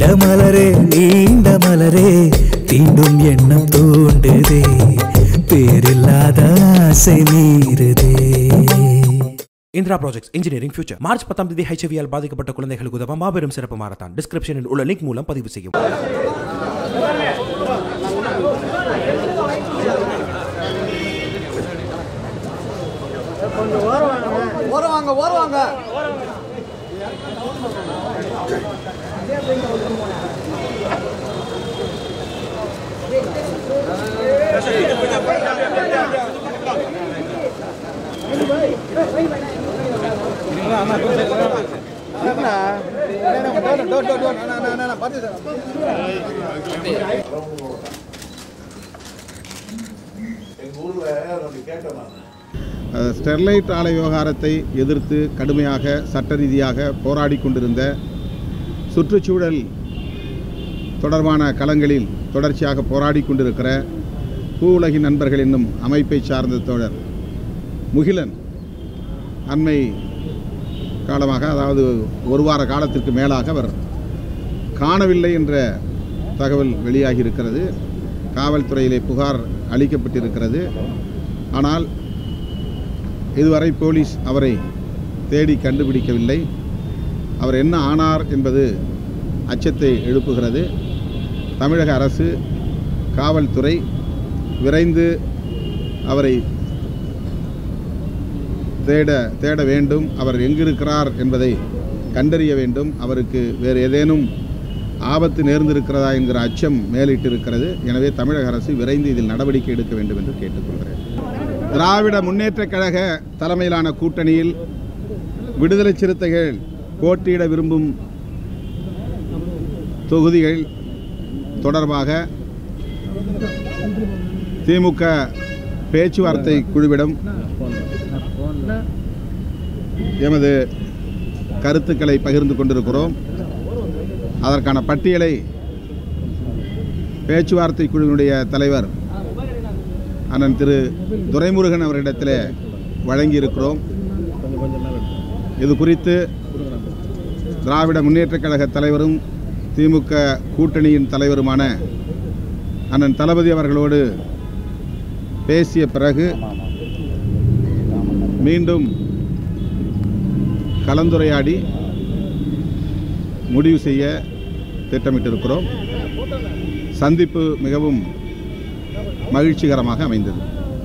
மலரே நீண்ட மலரே தீண்டும் எண்ணம் தூண்டுதே பேரில்லாத ஆசை மீறுதே Indira projects engineering future March பத்தாம் தேதி ஹெச்ஐவியால் பாதிக்கப்பட்ட குழந்தைகளுக்கு உதவ மாபெரும் சிறப்பு மாரத்தான் டிஸ்கிரிப்ஷனில் உள்ள லிங்க் மூலம் பதிவு செய்யும் ஓரவாங்க ஓரவாங்க அஹ், ஸ்டெர்லைட் ஆலை விவகாரத்தை எதிர்த்து கடுமையாக சட்ட ரீதியாக போராடி கொண்டிருந்த சுற்றுச்சூழல் தொடர்பான களங்களில் தொடர்ச்சியாக போராடி கொண்டிருக்கிற பூ உலகின் நண்பர்கள் என்னும் அமைப்பை சார்ந்த தோழர் முகிலன் அண்மை காலமாக அதாவது ஒரு வார காலத்திற்கு மேலாக அவர் காணவில்லை என்ற தகவல் வெளியாகி இருக்கிறது காவல்துறையிலே புகார் அளிக்கப்பட்டிருக்கிறது ஆனால் இதுவரை போலீஸ் அவரை தேடி கண்டுபிடிக்கவில்லை அவர் என்ன ஆனார் என்பது அச்சத்தை எழுப்புகிறது தமிழக அரசு காவல்துறை விரைந்து அவரை தேட தேட வேண்டும் அவர் எங்கிருக்கிறார் என்பதை கண்டறிய வேண்டும் அவருக்கு வேறு ஏதேனும் ஆபத்து நேர்ந்திருக்கிறதா என்கிற அச்சம் மேலிட்டிருக்கிறது எனவே தமிழக அரசு விரைந்து இதில் நடவடிக்கை எடுக்க வேண்டும் என்று கேட்டுக்கொள்கிறேன் திராவிட முன்னேற்றக் கழக தலைமையிலான கூட்டணியில் விடுதலை சிறுத்தைகள் போட்டியிட விரும்பும் தொகுதிகள் தொடர்பாக திமுக பேச்சுவார்த்தை குழுவிடம் எமது கருத்துக்களை பகிர்ந்து கொண்டிருக்கிறோம் அதற்கான பட்டியலை பேச்சுவார்த்தை குழுவினுடைய தலைவர் அண்ணன் திரு துரைமுருகன் அவரிடத்தில் வழங்கியிருக்கிறோம் இது குறித்து திராவிட முன்னேற்றக் கழக தலைவரும் திமுக கூட்டணியின் தலைவருமான அண்ணன் தளபதி அவர்களோடு பேசிய பிறகு மீண்டும் கலந்துரையாடி முடிவு செய்ய திட்டமிட்டிருக்கிறோம் சந்திப்பு மிகவும் மகிழ்ச்சிகரமாக அமைந்தது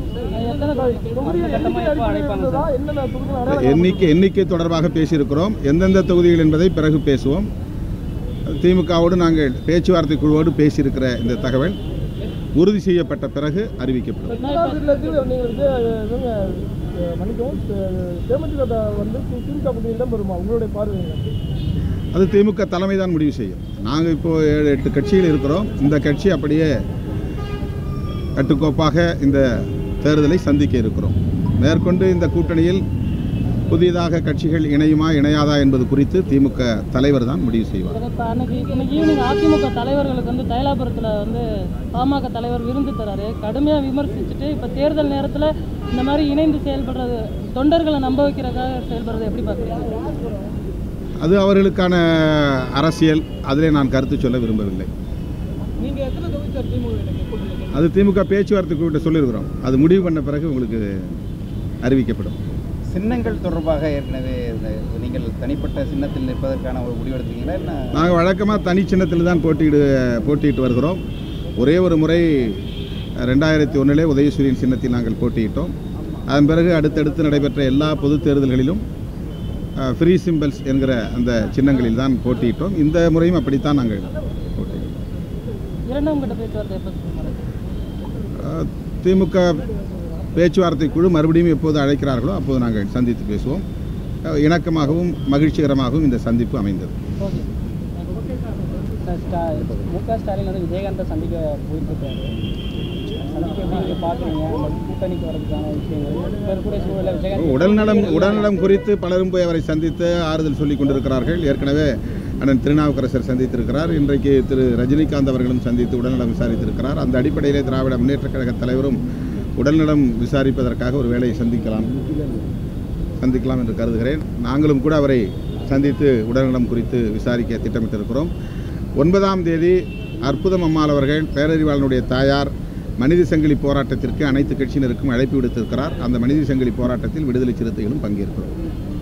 எண்ணிக்கை எண்ணிக்கை தொடர்பாக பேசியிருக்கிறோம் எந்தெந்த தொகுதிகள் என்பதை பிறகு பேசுவோம் திமுகவோடு நாங்கள் பேச்சுவார்த்தை குழுவோடு பேசியிருக்கிற இந்த தகவல் உறுதி செய்யப்பட்ட பிறகு அறிவிக்கப்படும் இல்லத்தில் நீங்கள் வந்து இவங்க அஹ், மன்னிக்கவும் தே- தேமுதிக வந்து திமுக கூட்டணியிடம் வருமா உங்களுடைய பார்வை என்ன? அது திமுக தலைமை தான் முடிவு செய்யும் நாங்கள் இப்போ ஏழு எட்டு கட்சிகள் இருக்கிறோம் இந்த கட்சி அப்படியே கட்டுக்கோப்பாக இந்த தேர்தலை சந்திக்க இருக்கிறோம் மேற்கொண்டு இந்த கூட்டணியில் புதியதாக கட்சிகள் இணையுமா இணையாதா என்பது குறித்து திமுக தலைவர் தான் முடிவு செய்வார் இப்போ அன்னைக்கு இன்னைக்கு ஈவினிங் அதிமுக தலைவர்களுக்கு வந்து தைலாபுரத்தில் வந்து பாமக தலைவர் விருந்து தராரு கடுமையாக விமர்சிச்சுட்டு இப்போ தேர்தல் நேரத்தில் இந்த மாதிரி இணைந்து செயல்படுறது தொண்டர்களை நம்ப வைக்கிறதுக்காக செயல்படுறது எப்படி பார்க்குறீங்க அது அவர்களுக்கான அரசியல் அதிலே நான் கருத்து சொல்ல விரும்பவில்லை நீங்க எத்தனை தொகுதி சார் திமுக கூட்டணி அது திமுக பேச்சுவார்த்தை கூட்ட சொல்லியிருக்கிறோம் அது முடிவு பண்ண பிறகு உங்களுக்கு அறிவிக்கப்படும் சின்னங்கள் தொடர்பாக ஏற்கனவே இந்த நீங்கள் தனிப்பட்ட சின்னத்தில் நிற்பதற்கான ஒரு முடிவெடுத்தீங்களா என்ன நாங்கள் வழக்கமாக தனி சின்னத்தில் தான் போட்டியிடு போட்டியிட்டு வருகிறோம் ஒரே ஒரு முறை ரெண்டாயிரத்தி ஒன்றிலே உதயசூரியன் சின்னத்தில் நாங்கள் போட்டியிட்டோம் அதன் பிறகு அடுத்தடுத்து நடைபெற்ற எல்லா பொது தேர்தல்களிலும் ஃப்ரீ சிம்பிள்ஸ் என்கிற அந்த சின்னங்களில் தான் போட்டியிட்டோம் இந்த முறையும் அப்படித்தான் நாங்கள் போட்டியிட்டோம் இரண்டாம் கட்ட பேச்சுவார்த்தை எப்போ சொல்லுங்க அஹ், திமுக பேச்சுவார்த்தை குழு மறுபடியும் எப்போது அழைக்கிறார்களோ அப்போது நாங்கள் சந்தித்து பேசுவோம் அஹ், இணக்கமாகவும் மகிழ்ச்சிகரமாகவும் இந்த சந்திப்பு அமைந்தது ஓகே மு க ஸ்டாலின் வந்து விஜயகாந்தை சந்திக்க போயிட்டு இருக்காரு சந்திக்க எப்படி நீங்கள் பார்க்குறீங்க அந்த கூட்டணிக்கு வரதுக்கான விஷயங்கள் இப்போ இருக்கக்கூடிய சூழலை விஜயகாந்த் உடல்நலம் உடல்நலம் குறித்து பலரும் போய் அவரை சந்தித்து ஆறுதல் சொல்லிக் கொண்டிருக்கிறார்கள் ஏற்கனவே அண்ணன் திருநாவுக்கரசர் சந்தித்திருக்கிறார் இன்றைக்கு திரு ரஜினிகாந்த் அவர்களும் சந்தித்து உடல்நலம் விசாரித்திருக்கிறார் அந்த அடிப்படையிலே திராவிட முன்னேற்றக் கழக தலைவரும் உடல்நலம் விசாரிப்பதற்காக ஒரு வேலையை சந்திக்கலாம் சந்திக்கலாம் என்று கருதுகிறேன் நாங்களும் கூட அவரை சந்தித்து உடல்நலம் குறித்து விசாரிக்க திட்டமிட்டிருக்கிறோம் ஒன்பதாம் தேதி அற்புதம் அம்மாள் அவர்கள் பேரறிவாளனுடைய தாயார் மனித சங்கிலி போராட்டத்திற்கு அனைத்து கட்சியினருக்கும் அழைப்பு விடுத்திருக்கிறார் அந்த மனித சங்கிலி போராட்டத்தில் விடுதலை சிறுத்தைகளும் பங்கேற்கிறோம்